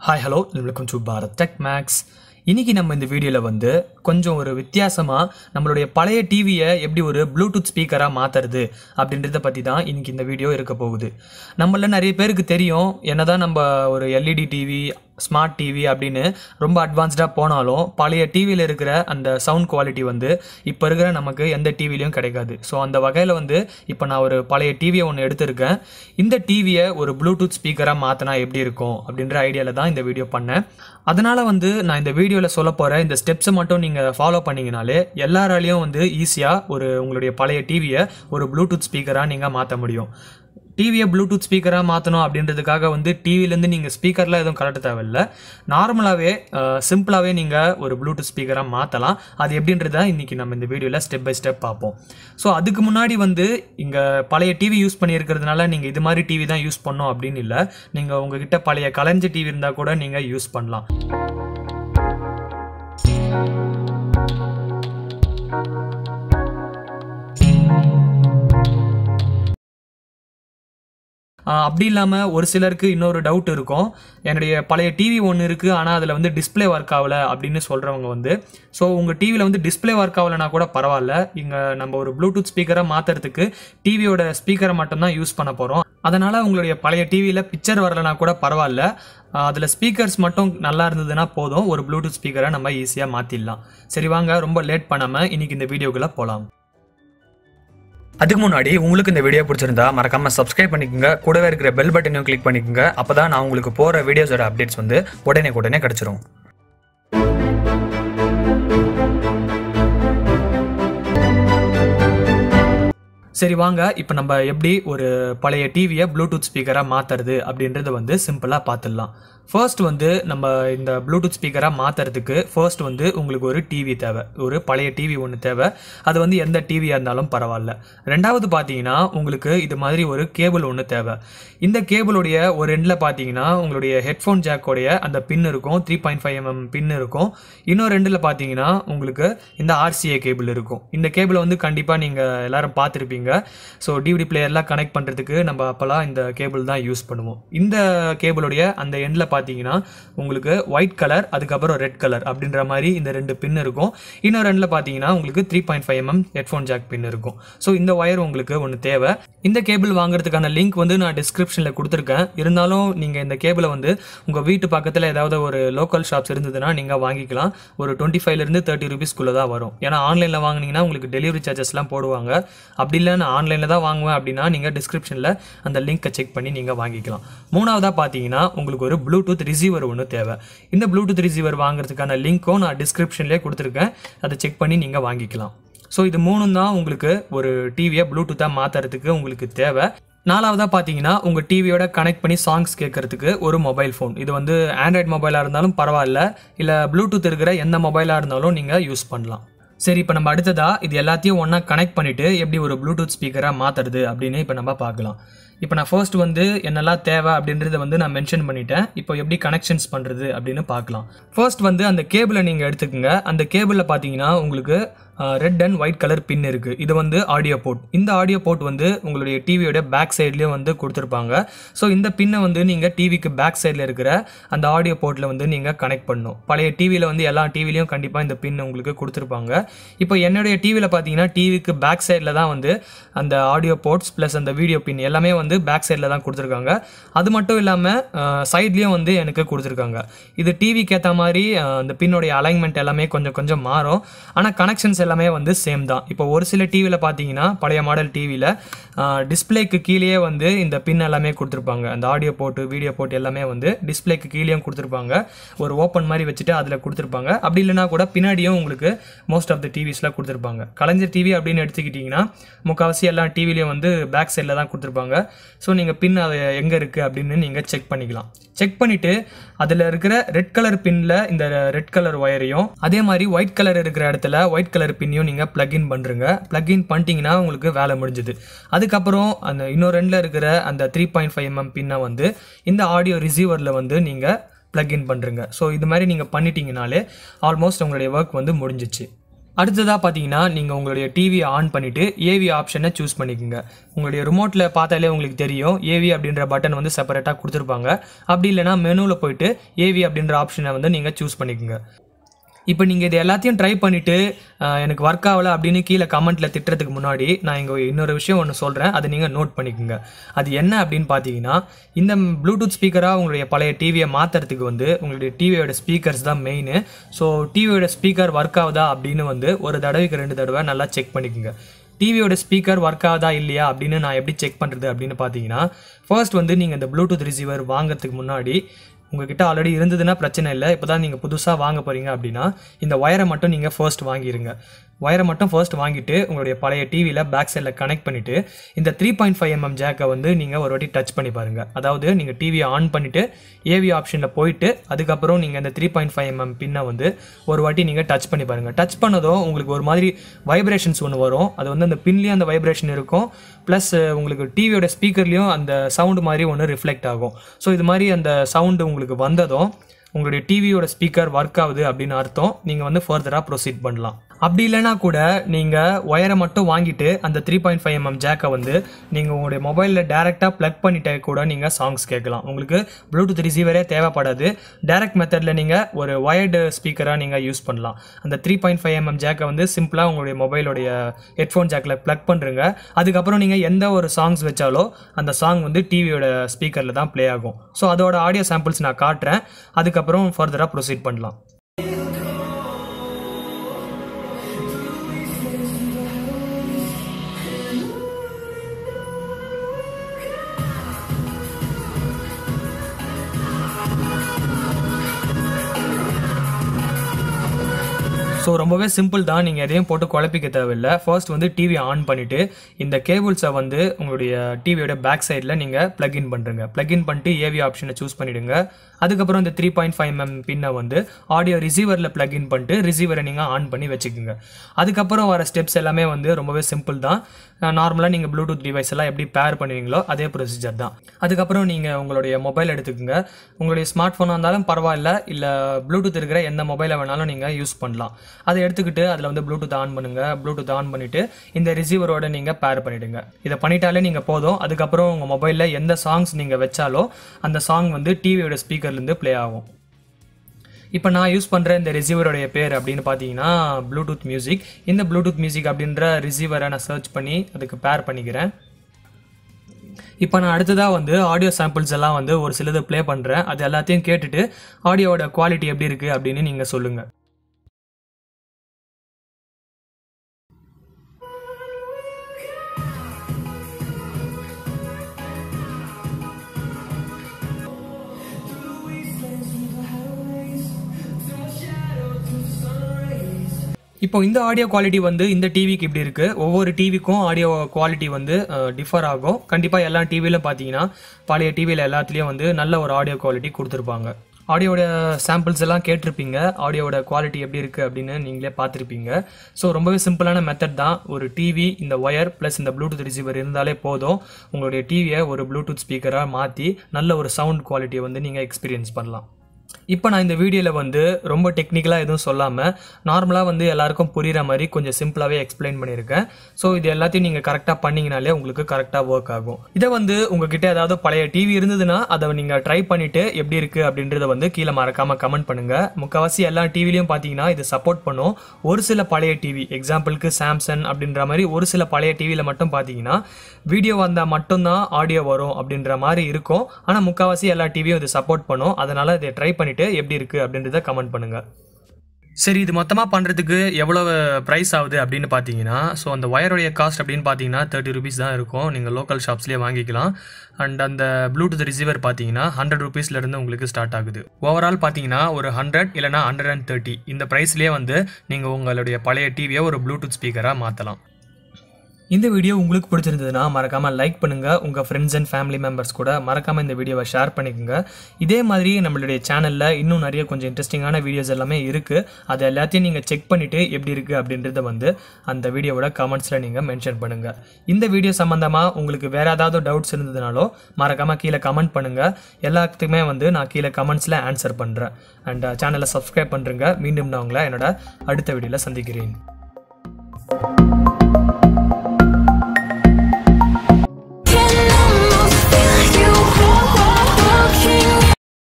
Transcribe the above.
hi hello welcome to Bharat tech max இன்னைக்கு நம்ம இந்த வீடியோவில் வந்து கொஞ்சம் ஒரு வித்தியாசமாக நம்மளுடைய பழைய டிவியை எப்படி ஒரு ப்ளூடூத் ஸ்பீக்கராக மாற்றுறது அப்படின்றத பற்றி தான் இன்னைக்கு இந்த வீடியோ இருக்க போகுது நம்மள நிறைய பேருக்கு தெரியும் என்னதான் நம்ம ஒரு எல்இடி டிவி ஸ்மார்ட் டிவி அப்படின்னு ரொம்ப அட்வான்ஸ்டாக போனாலும் பழைய டிவியில் இருக்கிற அந்த சவுண்ட் குவாலிட்டி வந்து இப்போ இருக்கிற நமக்கு எந்த டிவிலையும் கிடைக்காது ஸோ அந்த வகையில் வந்து இப்போ நான் ஒரு பழைய டிவியை ஒன்று எடுத்திருக்கேன் இந்த டிவியை ஒரு ப்ளூடூத் ஸ்பீக்கராக மாற்றினா எப்படி இருக்கும் அப்படின்ற ஐடியாவில் தான் இந்த வீடியோ பண்ணேன் அதனால் வந்து நான் இந்த வீடியோவில் சொல்ல போகிற இந்த ஸ்டெப்ஸை மட்டும் நீங்கள் ஃபாலோ பண்ணீங்கனாலே எல்லாராலையும் வந்து ஈஸியாக ஒரு உங்களுடைய பழைய டிவியை ஒரு ப்ளூடூத் ஸ்பீக்கராக நீங்கள் மாற்ற முடியும் டிவியை ப்ளூடூத் ஸ்பீக்கராக மாற்றணும் அப்படின்றதுக்காக வந்து டிவிலேருந்து நீங்கள் ஸ்பீக்கர்லாம் எதுவும் கலட்ட தேவையில்ல நார்மலாகவே சிம்பிளாகவே நீங்கள் ஒரு ப்ளூடூத் ஸ்பீக்கராக மாற்றலாம் அது எப்படின்றத இன்றைக்கி நம்ம இந்த வீடியோவில் ஸ்டெப் பை ஸ்டெப் பார்ப்போம் ஸோ அதுக்கு முன்னாடி வந்து இங்கே பழைய டிவி யூஸ் பண்ணியிருக்கிறதுனால நீங்கள் இது மாதிரி டிவி தான் யூஸ் பண்ணோம் அப்படின்னு இல்லை நீங்கள் உங்ககிட்ட பழைய கலைஞ்ச டிவி இருந்தால் கூட நீங்கள் யூஸ் பண்ணலாம் ஆஹ் அப்படி இல்லாமல் ஒரு சிலருக்கு இன்னொரு டவுட் இருக்கும் என்னுடைய பழைய டிவி ஒன்று இருக்குது ஆனால் அதில் வந்து டிஸ்ப்ளே ஒர்க் ஆகலை அப்படின்னு சொல்கிறவங்க வந்து ஸோ உங்கள் டிவியில் வந்து டிஸ்ப்ளே ஒர்க் ஆகலைனா கூட பரவாயில்ல இங்கே நம்ம ஒரு ப்ளூடூத் ஸ்பீக்கரை மாற்றுறதுக்கு டிவியோட ஸ்பீக்கரை மட்டும்தான் யூஸ் பண்ண போகிறோம் அதனால் உங்களுடைய பழைய டிவியில் பிக்சர் வரலைனா கூட பரவாயில்ல அதில் ஸ்பீக்கர்ஸ் மட்டும் நல்லா இருந்ததுன்னா போதும் ஒரு ப்ளூடூத் ஸ்பீக்கரை நம்ம ஈஸியாக மாற்றிடலாம் சரி வாங்க ரொம்ப லேட் பண்ணாமல் இன்றைக்கி இந்த வீடியோக்குள்ளே போகலாம் அதுக்கு முன்னாடி உங்களுக்கு இந்த வீடியோ பிடிச்சிருந்தா மறக்காம சப்ஸ்கிரைப் பண்ணிக்கோங்க கூடவே இருக்கிற பெல் பட்டனையும் கிளிக் பண்ணிக்கோங்க அப்பதான் நான் உங்களுக்கு போற வீடியோஸோட அப்டேட்ஸ் வந்து உடனே உடனே கிடைச்சிரும் சரி வாங்க இப்போ நம்ம எப்படி ஒரு பழைய டிவியை ப்ளூடூத் ஸ்பீக்கராக மாற்றுறது அப்படின்றத வந்து சிம்பிளாக பார்த்துடலாம் ஃபர்ஸ்ட் வந்து நம்ம இந்த ப்ளூடூத் ஸ்பீக்கராக மாற்றுறதுக்கு ஃபர்ஸ்ட் வந்து உங்களுக்கு ஒரு டிவி தேவை ஒரு பழைய டிவி ஒன்று தேவை அது வந்து எந்த டிவியாக இருந்தாலும் பரவாயில்ல ரெண்டாவது பார்த்தீங்கன்னா உங்களுக்கு இது மாதிரி ஒரு கேபிள் ஒன்று தேவை இந்த கேபிளுடைய ஒரு எண்டில் பார்த்தீங்கன்னா உங்களுடைய ஹெட்ஃபோன் ஜாக்கோடைய அந்த பின் இருக்கும் three point five MM pin இருக்கும் இன்னொரு ரெண்டில் பார்த்தீங்கன்னா உங்களுக்கு இந்த ஆர்சிஏ கேபிள் இருக்கும் இந்த கேபிளை வந்து கண்டிப்பாக நீங்கள் எல்லாரும் பார்த்துருப்பீங்க ஸோ டிவிடி பிளேயர்லாம் கனெக்ட் பண்ணுறதுக்கு நம்ம அப்போல்லாம் இந்த கேபிள் தான் யூஸ் பண்ணுவோம் இந்த கேபிளுடைய அந்த எண்டில் பார்த்தீங்கன்னா உங்களுக்கு ஒயிட் கலர் அதுக்கப்புறம் ரெட் கலர் அப்படின்ற மாதிரி இந்த ரெண்டு பின் இருக்கும் இன்னொரு ரெண்டில் பார்த்தீங்கன்னா உங்களுக்கு three point five MM headphone jack pin இருக்கும் ஸோ இந்த ஒயர் உங்களுக்கு ஒன்று தேவை இந்த கேபிள் வாங்குறதுக்கான லிங்க் வந்து நான் டிஸ்கிரிப்ஷனில் கொடுத்துருக்கேன் இருந்தாலும் நீங்கள் இந்த கேபிளை வந்து உங்கள் வீட்டு பக்கத்தில் ஏதாவது ஒரு லோக்கல் ஷாப்ஸ் இருந்ததுன்னா நீங்கள் வாங்கிக்கலாம் ஒரு டுவெண்ட்டி ஃபைவ்லேருந்து தேர்ட்டி ருபீஸ்க்குள்ளே தான் வரும் ஏன்னா ஆன்லைனில் வாங்கினீங்கன்னா உங்களுக்கு டெலிவரி சார்ஜஸ்லாம் போடுவாங்க அப்படி இல்லை நான் ஆன்லைனில் தான் வாங்குவேன் அப்படின்னா நீங்கள் டிஸ்கிரிப்ஷனில் அந்த லிங்க்கை செக் பண்ணி நீங்கள் வாங்கிக்கலாம் மூணாவதாக பார்த்தீங்கன்னா உங்களுக்கு ஒரு ப்ளூடூத் ரிசீவர் ஒன்று தேவை இந்த ப்ளூடூத் ரிசீவர் வாங்குறதுக்கான லிங்க்கும் நான் டிஸ்கிரிப்ஷன்லேயே கொடுத்துருக்கேன் அதை செக் பண்ணி நீங்கள் வாங்கிக்கலாம் ஸோ இது மூணும் தான் உங்களுக்கு ஒரு டிவியை ப்ளூடூத்தாக மாற்றுறதுக்கு உங்களுக்கு தேவை நாலாவதாக பார்த்தீங்கன்னா உங்கள் டிவியோட கனெக்ட் பண்ணி சாங்ஸ் கேட்கறதுக்கு ஒரு மொபைல் ஃபோன் இது வந்து ஆண்ட்ராய்ட் மொபைலாக இருந்தாலும் பரவாயில்ல இல்லை ப்ளூடூத் இருக்கிற எந்த மொபைலாக இருந்தாலும் நீங்கள் யூஸ் பண்ணலாம் சரி இப்போ நம்ம அடுத்ததா இது எல்லாத்தையும் ஒன்றா கனெக்ட் பண்ணிவிட்டு எப்படி ஒரு ப்ளூடூத் ஸ்பீக்கராக மாற்றுறது அப்படின்னு இப்போ நம்ம பார்க்கலாம் இப்போ நான் ஃபர்ஸ்ட் வந்து என்னெல்லாம் தேவை அப்படின்றத வந்து நான் மென்ஷன் பண்ணிட்டேன் இப்போ எப்படி கனெக்ஷன்ஸ் பண்ணுறது அப்படின்னு பார்க்கலாம் ஃபர்ஸ்ட் வந்து அந்த கேபிளை நீங்கள் எடுத்துக்கோங்க அந்த கேபிளில் பார்த்தீங்கன்னா உங்களுக்கு red and white colour pin இருக்குது இது வந்து ஆடியோ போர்ட் இந்த ஆடியோ போர்ட் வந்து உங்களுடைய டிவியோட பேக் சைட்லேயும் வந்து கொடுத்துருப்பாங்க ஸோ இந்த பின்னை வந்து நீங்கள் டிவிக்கு பேக் சைடில் இருக்கிற அந்த ஆடியோ போர்ட்டில் வந்து நீங்கள் கனெக்ட் பண்ணணும் பழைய டிவியில் வந்து எல்லா டிவிலையும் கண்டிப்பாக இந்த பின் உங்களுக்கு கொடுத்துருப்பாங்க இப்போ என்னுடைய டிவியில் பார்த்தீங்கன்னா டிவிக்கு பேக் சைடில் தான் வந்து அந்த ஆடியோ போர்ட்ஸ் ப்ளஸ் அந்த வீடியோ பின் எல்லாமே வந்து பேக் சைடில் தான் கொடுத்துருக்காங்க அது மட்டும் இல்லாமல் சைட்லேயும் வந்து எனக்கு கொடுத்துருக்காங்க இது டிவிக்கு ஏற்ற மாதிரி அந்த பின்னுடைய அலைன்மெண்ட் எல்லாமே கொஞ்சம் கொஞ்சம் மாறும் ஆனால் கனெக்ஷன்ஸ் எல்லாமே வந்து சேம் தான் இப்போ ஒரு சில டிவியில் பார்த்தீங்கன்னா பழைய மாடல் டிவியில் டிஸ்பிளேக்கு கீழேயே வந்து இந்த பின் எல்லாமே கொடுத்துருப்பாங்க அந்த ஆடியோ போட்டு வீடியோ போட்டு எல்லாமே வந்து டிஸ்பிளேக்கு கீழேயும் கொடுத்துருப்பாங்க ஒரு ஓப்பன் மாதிரி வச்சுட்டு அதில் கொடுத்துருப்பாங்க அப்படி இல்லைனா கூட பின்னாடியும் உங்களுக்கு மோஸ்ட் ஆஃப் த டிவிஸில் கொடுத்துருப்பாங்க கலைஞர் டிவி அப்படின்னு எடுத்துக்கிட்டிங்கன்னா முக்கால்வாசி எல்லா டிவிலையும் வந்து பேக் சைடில் தான் கொடுத்துருப்பாங்க ஸோ நீங்கள் பின் அது எங்கே இருக்குது அப்படின்னு நீங்கள் செக் பண்ணிக்கலாம் செக் பண்ணிவிட்டு அதில் இருக்கிற ரெட் கலர் பின்னில் இந்த ரெட் கலர் ஒயரையும் அதே மாதிரி ஒயிட் கலர் இருக்கிற இடத்துல ஒயிட் கலர் பின்னையும் நீங்கள் ப்ளக்இன் பண்ணுறங்க ப்ளக்இன் பண்ணிட்டீங்கன்னா உங்களுக்கு வேலை முடிஞ்சுது அதுக்கப்புறம் அந்த இன்னொரு ரெண்டில் இருக்கிற அந்த த்ரீ பாயிண்ட் ஃபைவ் எம்எம் பின்னை வந்து இந்த ஆடியோ ரிசீவரில் வந்து நீங்கள் ப்ளக்இன் பண்ணுறங்க ஸோ இது மாதிரி நீங்கள் பண்ணிட்டீங்கனாலே ஆல்மோஸ்ட் உங்களுடைய ஒர்க் வந்து முடிஞ்சிச்சு அடுத்ததாக பார்த்தீங்கன்னா நீங்கள் உங்களுடைய டிவியை ஆன் பண்ணிவிட்டு ஏவி ஆப்ஷனை சூஸ் பண்ணிக்கோங்க உங்களுடைய ரிமோட்டில் பார்த்தாலே உங்களுக்கு தெரியும் ஏவி அப்படின்ற பட்டன் வந்து செப்பரேட்டாக கொடுத்துருப்பாங்க அப்படி இல்லைனா மெனுவில் போயிட்டு ஏவி அப்படின்ற ஆப்ஷனை வந்து நீங்கள் சூஸ் பண்ணிக்கோங்க இப்போ நீங்கள் இது எல்லாத்தையும் ட்ரை பண்ணிவிட்டு எனக்கு ஒர்க் ஆகலை அப்படின்னு கீழே கமெண்ட்டில் திட்டுறதுக்கு முன்னாடி நான் இங்கே இன்னொரு விஷயம் ஒன்று சொல்கிறேன் அதை நீங்கள் நோட் பண்ணிக்கோங்க அது என்ன அப்படின்னு பார்த்தீங்கன்னா இந்த ப்ளூடூத் ஸ்பீக்கராக உங்களுடைய பழைய டிவியை மாற்றுறதுக்கு வந்து உங்களுடைய டிவியோட ஸ்பீக்கர்ஸ் தான் மெயின் ஸோ டிவியோட ஸ்பீக்கர் ஒர்க் ஆகுதா அப்படின்னு வந்து ஒரு தடவைக்கு ரெண்டு தடவை நல்லா செக் பண்ணிக்கோங்க டிவியோட ஸ்பீக்கர் ஒர்க் ஆகுதா இல்லையா அப்படின்னு நான் எப்படி செக் பண்ணுறது அப்படின்னு பார்த்தீங்கன்னா ஃபர்ஸ்ட் வந்து நீங்கள் இந்த ப்ளூடூத் ரிசீவர் வாங்குறதுக்கு முன்னாடி உங்ககிட்ட ஆல்ரெடி இருந்ததுன்னா பிரச்சனை இல்லை இப்போ தான் நீங்கள் புதுசாக வாங்க போகிறீங்க அப்படின்னா இந்த ஒயரை மட்டும் நீங்கள் ஃபர்ஸ்ட் வாங்கிடுங்க ஒயரை மட்டும் ஃபர்ஸ்ட் வாங்கிட்டு உங்களுடைய பழைய டிவியில் பேக் சைடில் கனெக்ட் பண்ணிவிட்டு இந்த த்ரீ பாயிண்ட் ஃபைவ் எம்எம் ஜேக்கை வந்து நீங்கள் ஒரு வாட்டி டச் பண்ணி பாருங்கள் அதாவது நீங்கள் டிவியை ஆன் பண்ணிவிட்டு ஏவி ஆப்ஷனில் போயிட்டு அதுக்கப்புறம் நீங்கள் இந்த த்ரீ பாயிண்ட் ஃபைவ் எம்எம் பின்னை வந்து ஒரு வாட்டி நீங்கள் டச் பண்ணி பாருங்கள் டச் பண்ணதும் உங்களுக்கு ஒரு மாதிரி வைப்ரேஷன்ஸ் ஒன்று வரும் அது வந்து அந்த பின்லேயும் அந்த வைப்ரேஷன் இருக்கும் ப்ளஸ் உங்களுக்கு டிவியோட ஸ்பீக்கர்லேயும் அந்த சவுண்டு மாதிரி ஒன்று ரிஃப்ளெக்ட் ஆகும் ஸோ இது மாதிரி அந்த சவுண்டு உங்களுக்கு வந்ததும் உங்களுடைய டிவியோட ஸ்பீக்கர் ஒர்க் ஆகுது அப்படின்னு அர்த்தம் நீங்கள் வந்து ஃபர்தராக ப்ரொசீட் பண்ணலாம் அப்படி இல்லைனா கூட நீங்கள் ஒயரை மட்டும் வாங்கிட்டு அந்த த்ரீ பாயிண்ட் ஃபைவ் எம்எம் ஜேக்கை வந்து நீங்கள் உங்களுடைய மொபைலில் டேரெக்டாக ப்ளக் பண்ணிட்டே கூட நீங்கள் சாங்ஸ் கேட்கலாம் உங்களுக்கு ப்ளூடூத் ரிசீவரே தேவைப்படாது டேரக்ட் மெத்தடில் நீங்கள் ஒரு ஒயர்டு ஸ்பீக்கராக நீங்கள் யூஸ் பண்ணலாம் அந்த த்ரீ பாயிண்ட் ஃபைவ் எம்எம் ஜேக்கை வந்து சிம்பிளாக உங்களுடைய மொபைலோடைய ஹெட்ஃபோன் ஜாக்கில் ப்ளக் பண்ணுறங்க அதுக்கப்புறம் நீங்கள் எந்த ஒரு சாங்ஸ் வச்சாலோ அந்த சாங் வந்து டிவியோட ஸ்பீக்கரில் தான் ப்ளே ஆகும் ஸோ அதோட ஆடியோ சாம்பிள்ஸ் நான் காட்டுறேன் அதுக்கப்புறம் ஃபர்தராக ப்ரொசீட் பண்ணலாம் ஸோ ரொம்பவே சிம்பிள் தான் நீங்கள் எதையும் போட்டு குழப்பிக்க தேவையில்லை ஃபர்ஸ்ட் வந்து டிவி ஆன் பண்ணிவிட்டு இந்த கேபிள்ஸை வந்து உங்களுடைய டிவியோட பேக் சைடில் நீங்கள் ப்ளக்இன் பண்ணுறங்க ப்ளக்இன் பண்ணிட்டு ஏவி ஆப்ஷனை சூஸ் பண்ணிவிடுங்க அதுக்கப்புறம் இந்த த்ரீ பாயிண்ட் ஃபைவ் எம் பின்னை வந்து ஆடியோ ரிசீவரில் ப்ளக்இன் பண்ணிட்டு ரிசீவரை நீங்கள் ஆன் பண்ணி வச்சுக்கோங்க அதுக்கப்புறம் வர ஸ்டெப்ஸ் எல்லாமே வந்து ரொம்பவே சிம்பிள் தான் நார்மலாக நீங்கள் ப்ளூடூத் டிவைஸ் எல்லாம் எப்படி பேர் பண்ணுவீங்களோ அதே ப்ரொசீஜர் தான் அதுக்கப்புறம் நீங்கள் உங்களுடைய மொபைல் எடுத்துக்கோங்க உங்களுடைய ஸ்மார்ட் ஃபோனாக இருந்தாலும் பரவாயில்ல இல்லை ப்ளூடூத் இருக்கிற எந்த மொபைலை வேணாலும் நீங்கள் யூஸ் பண்ணலாம் அதை எடுத்துக்கிட்டு அதில் வந்து ப்ளூடூத் ஆன் பண்ணுங்கள் ப்ளூடூத் ஆன் பண்ணிவிட்டு இந்த ரிசீவரோட நீங்கள் பேர் பண்ணிவிடுங்க இதை பண்ணிட்டாலே நீங்கள் போதும் அதுக்கப்புறம் உங்கள் மொபைலில் எந்த சாங்ஸ் நீங்கள் வச்சாலோ அந்த சாங் வந்து டிவியோட ஸ்பீக்கர்லேருந்து ப்ளே ஆகும் இப்போ நான் யூஸ் பண்ணுற இந்த ரிசீவருடைய பேர் அப்படின்னு பார்த்தீங்கன்னா ப்ளூடூத் மியூசிக் இந்த ப்ளூடூத் மியூசிக் அப்படின்ற ரிசீவரை நான் சர்ச் பண்ணி அதுக்கு பேர் பண்ணிக்கிறேன் இப்போ நான் அடுத்ததாக வந்து ஆடியோ சாம்பிள்ஸ் எல்லாம் வந்து ஒரு சிலது ப்ளே பண்ணுறேன் அது எல்லாத்தையும் கேட்டுட்டு ஆடியோவோட குவாலிட்டி எப்படி இருக்குது அப்படின்னு நீங்கள் சொல்லுங்கள் இப்போ இந்த ஆடியோ குவாலிட்டி வந்து இந்த டிவிக்கு இப்படி இருக்கு ஒவ்வொரு டிவிக்கும் ஆடியோ குவாலிட்டி வந்து டிஃபர் ஆகும் கண்டிப்பாக எல்லா டிவியிலும் பார்த்தீங்கன்னா பழைய டிவியில் எல்லாத்துலேயும் வந்து நல்ல ஒரு ஆடியோ குவாலிட்டி கொடுத்துருப்பாங்க ஆடியோட சாம்பிள்ஸ் எல்லாம் கேட்டிருப்பீங்க ஆடியோட குவாலிட்டி எப்படி இருக்குது அப்படின்னு நீங்களே பார்த்துருப்பீங்க ஸோ ரொம்பவே சிம்பிளான மெத்தட் தான் ஒரு டிவி இந்த ஒயர் ப்ளஸ் இந்த ப்ளூடூத் ரிசீவர் இருந்தாலே போதும் உங்களுடைய டிவியை ஒரு ப்ளூடூத் ஸ்பீக்கராக மாற்றி நல்ல ஒரு சவுண்ட் குவாலிட்டியை வந்து நீங்கள் எக்ஸ்பீரியன்ஸ் பண்ணலாம் இப்போ நான் இந்த வீடியோவில் வந்து ரொம்ப டெக்னிக்கலாக எதுவும் சொல்லாமல் நார்மலாக வந்து எல்லாருக்கும் புரிகிற மாதிரி கொஞ்சம் சிம்பிளாகவே எக்ஸ்பிளைன் பண்ணியிருக்கேன் ஸோ இது எல்லாத்தையும் நீங்கள் கரெக்டாக பண்ணிங்கனாலே உங்களுக்கு கரெக்டாக ஒர்க் ஆகும் இதை வந்து உங்ககிட்ட ஏதாவது பழைய டிவி இருந்ததுன்னா அதை நீங்கள் ட்ரை பண்ணிவிட்டு எப்படி இருக்குது அப்படின்றத வந்து கீழே மறக்காமல் கமெண்ட் பண்ணுங்கள் முக்கால்வாசி எல்லா டிவிலையும் பார்த்தீங்கன்னா இது சப்போர்ட் பண்ணும் ஒரு சில பழைய டிவி எக்ஸாம்பிளுக்கு சாம்சங் அப்படின்ற மாதிரி ஒரு சில பழைய டிவியில் மட்டும் பார்த்தீங்கன்னா வீடியோ வந்தால் மட்டும்தான் ஆடியோ வரும் அப்படின்ற மாதிரி இருக்கும் ஆனால் முக்கால்வாசி எல்லா டிவியும் இது சப்போர்ட் பண்ணும் அதனால் இதை ட்ரை பண்ணிவிட்டு எப்படி இருக்குது அப்படின்றத கமெண்ட் பண்ணுங்கள் சரி இது மொத்தமாக பண்ணுறதுக்கு எவ்வளோ ப்ரைஸ் ஆகுது அப்படின்னு பார்த்தீங்கன்னா ஸோ அந்த ஒயருடைய காஸ்ட் அப்படின்னு பார்த்தீங்கன்னா தேர்ட்டி ருபீஸ் தான் இருக்கும் நீங்கள் லோக்கல் ஷாப்ஸ்லேயே வாங்கிக்கலாம் அண்ட் அந்த ப்ளூடூத் ரிசீவர் பார்த்தீங்கன்னா ஹண்ட்ரட் ருபீஸ்லேருந்து உங்களுக்கு ஸ்டார்ட் ஆகுது ஓவரால் பார்த்தீங்கன்னா ஒரு ஹண்ட்ரட் இல்லைனா ஹண்ட்ரட் அண்ட் தேர்ட்டி இந்த ப்ரைஸ்லேயே வந்து நீங்கள் உங்களுடைய பழைய டிவியை ஒரு ப்ளூடூத் ஸ்பீக்கராக மாற்றலாம் இந்த வீடியோ உங்களுக்கு பிடிச்சிருந்ததுன்னா மறக்காமல் லைக் பண்ணுங்கள் உங்கள் ஃப்ரெண்ட்ஸ் அண்ட் ஃபேமிலி மெம்பர்ஸ் கூட மறக்காமல் இந்த வீடியோவை ஷேர் பண்ணிக்கோங்க இதே மாதிரி நம்மளுடைய சேனலில் இன்னும் நிறைய கொஞ்சம் இன்ட்ரெஸ்டிங்கான வீடியோஸ் எல்லாமே இருக்குது அது எல்லாத்தையும் நீங்கள் செக் பண்ணிவிட்டு எப்படி இருக்குது அப்படின்றத வந்து அந்த வீடியோவோட கமெண்ட்ஸில் நீங்கள் மென்ஷன் பண்ணுங்கள் இந்த வீடியோ சம்மந்தமாக உங்களுக்கு வேறு ஏதாவது டவுட்ஸ் இருந்ததுனாலோ மறக்காமல் கீழே கமெண்ட் பண்ணுங்கள் எல்லாத்துக்குமே வந்து நான் கீழே கமெண்ட்ஸில் ஆன்சர் பண்ணுறேன் அண்ட் சேனலை சப்ஸ்கிரைப் பண்ணுறேங்க மீண்டும் நான் உங்களை என்னோட அடுத்த வீடியோவில் சந்திக்கிறேன் பார்க்கலாம்